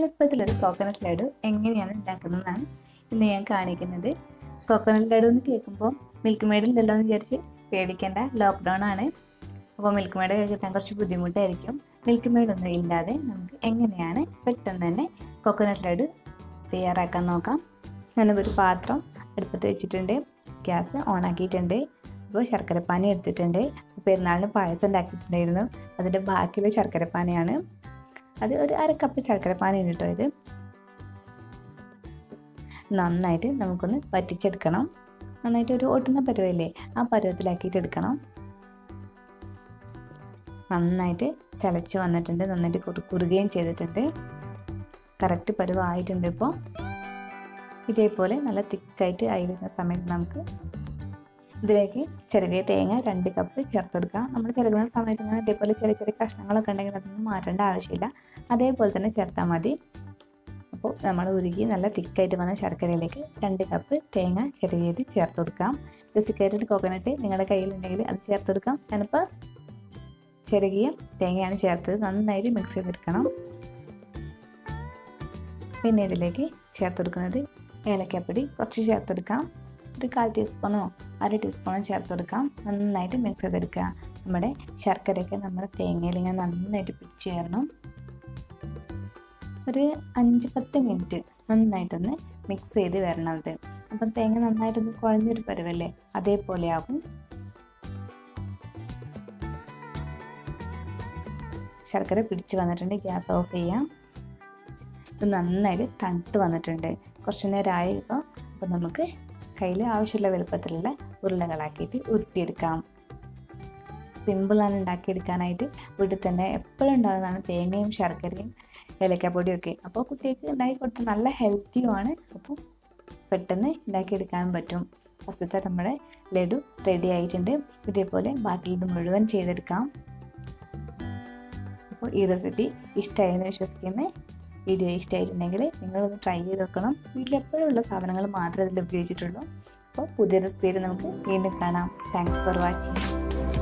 എളുപ്പത്തിലൊരു coconut laddu എങ്ങനെയാണ് ഉണ്ടാക്കുന്നതെന്നാണ് ഇന്ന് ഞാൻ കാണിക്കുന്നത് കോക്കനട്ട് ലഡു എന്ന് കേൾക്കുമ്പോൾ മിൽക്ക് മെയ്ഡ് ഉണ്ടല്ലോ എന്ന് വിചാരിച്ച് പേടിക്കേണ്ട ലോക്ക്ഡൗൺ ആണ് അപ്പോൾ മിൽക്ക് മെയ്ഡ് കിട്ടാൻ കുറച്ച് ബുദ്ധിമുട്ടായിരിക്കും മിൽക്ക് മെയ്ഡ് ഒന്നും ഇല്ലാതെ നമുക്ക് എങ്ങനെയാണ് പെട്ടെന്ന് തന്നെ കോക്കനട്ട് ലഡു തയ്യാറാക്കാൻ നോക്കാം ഞാനൊരു പാത്രം അടുപ്പത്ത് വെച്ചിട്ടുണ്ട് ഗ്യാസ് ഓൺ ആക്കിയിട്ടുണ്ട് അപ്പോൾ ശർക്കരപ്പാനി എടുത്തിട്ടുണ്ട് പെരുന്നാളിന് പായസം ഉണ്ടാക്കിയിട്ടുണ്ടായിരുന്നു അതിൻ്റെ ബാക്കിയുള്ള ശർക്കരപ്പാനിയാണ് അത് ഒരു അര കപ്പ് ശർക്കരപ്പാനി കേട്ടോ ഇത് നന്നായിട്ട് നമുക്കൊന്ന് വറ്റിച്ചെടുക്കണം നന്നായിട്ട് ഒരു ഒട്ടുന്ന പരുവല്ലേ ആ പരുവത്തിലാക്കിയിട്ട് എടുക്കണം നന്നായിട്ട് തിളച്ച് വന്നിട്ടുണ്ട് നന്നായിട്ട് കുറു കുറുകയും ചെയ്തിട്ടുണ്ട് കറക്റ്റ് പരുവായിട്ടുണ്ട് ഇപ്പോൾ ഇതേപോലെ നല്ല തിക്കായിട്ട് ആയി വരുന്ന സമയത്ത് നമുക്ക് ഇതിലേക്ക് ചെറിയ തേങ്ങ രണ്ട് കപ്പ് ചേർത്ത് കൊടുക്കാം നമ്മൾ ചെറുക്കുന്ന സമയത്ത് ഇങ്ങനെ ഇതേപോലെ ചെറിയ ചെറിയ കഷ്ണങ്ങളൊക്കെ ഉണ്ടെങ്കിൽ അതൊന്നും മാറ്റേണ്ട ആവശ്യമില്ല അതേപോലെ തന്നെ ചേർത്താൽ മതി അപ്പോൾ നമ്മൾ ഉരുകി നല്ല തിക്കായിട്ട് വന്ന ശർക്കരയിലേക്ക് രണ്ട് കപ്പ് തേങ്ങ ചെറിയത് ചേർത്ത് കൊടുക്കാം ഡെസിക്കേറ്റഡ് കോക്കനട്ട് നിങ്ങളുടെ കയ്യിലുണ്ടെങ്കിൽ അത് ചേർത്ത് കൊടുക്കാം ഞാനിപ്പോൾ ചെറുകിയ തേങ്ങയാണ് ചേർത്തത് നന്നായിട്ട് മിക്സ് ചെയ്തെടുക്കണം പിന്നെ ഇതിലേക്ക് ചേർത്ത് കൊടുക്കുന്നത് ഏലക്കാപ്പൊടി കുറച്ച് ചേർത്തെടുക്കാം ഒരു കാൽ ടീസ്പൂണോ അര ടീസ്പൂണോ ചേർത്ത് കൊടുക്കാം നന്നായിട്ട് മിക്സ് ചെയ്തെടുക്കുക നമ്മുടെ ശർക്കരയൊക്കെ നമ്മുടെ തേങ്ങയിൽ ഇങ്ങനെ നന്നായിട്ട് പിടിച്ച് ചേരണം ഒരു അഞ്ച് പത്ത് മിനിറ്റ് നന്നായിട്ടൊന്ന് മിക്സ് ചെയ്ത് വരണം അത് അപ്പം തേങ്ങ നന്നായിട്ടൊന്ന് കുഴഞ്ഞൊരു പരുവല്ലേ അതേപോലെ ആവും ശർക്കര പിടിച്ച് വന്നിട്ടുണ്ട് ഗ്യാസ് ഓഫ് ചെയ്യാം ഇത് നന്നായിട്ട് തണുത്ത് വന്നിട്ടുണ്ട് കുറച്ച് നേരം ആയി ഇപ്പോൾ അപ്പോൾ നമുക്ക് കയ്യിൽ ആവശ്യമുള്ള വലുപ്പത്തിലുള്ള ഉരുളകളാക്കിയിട്ട് ഉരുട്ടിയെടുക്കാം സിമ്പിളാണ് ഉണ്ടാക്കിയെടുക്കാനായിട്ട് വീട്ടിൽ തന്നെ എപ്പോഴും ഉണ്ടാകുന്നതാണ് തേങ്ങയും ശർക്കരയും ഏലക്കാപ്പൊടിയും ഒക്കെ അപ്പോൾ കുട്ടികൾക്ക് ഉണ്ടാക്കി കൊടുത്താൽ നല്ല ഹെൽത്തിയുമാണ് അപ്പോൾ പെട്ടെന്ന് ഉണ്ടാക്കിയെടുക്കാൻ പറ്റും ഫസ്റ്റത്തെ നമ്മുടെ ലഡു റെഡി ആയിട്ടുണ്ട് ഇതേപോലെ ബാക്കിയുള്ളത് മുഴുവൻ ചെയ്തെടുക്കാം അപ്പോൾ ഈ റെസിപ്പി ഇഷ്ടമായെന്ന് വിശ്വസിക്കുന്നത് വീഡിയോ ഇഷ്ടമായിട്ടുണ്ടെങ്കിൽ നിങ്ങളൊന്ന് ട്രൈ ചെയ്ത് നോക്കണം വീട്ടിൽ എപ്പോഴും ഉള്ള സാധനങ്ങൾ മാത്രമേ ഇതിൽ ഉപയോഗിച്ചിട്ടുള്ളൂ അപ്പോൾ പുതിയ റെസിപ്പിയിൽ നമുക്ക് വീണ്ടും കാണാം താങ്ക്സ് ഫോർ വാച്ചിങ്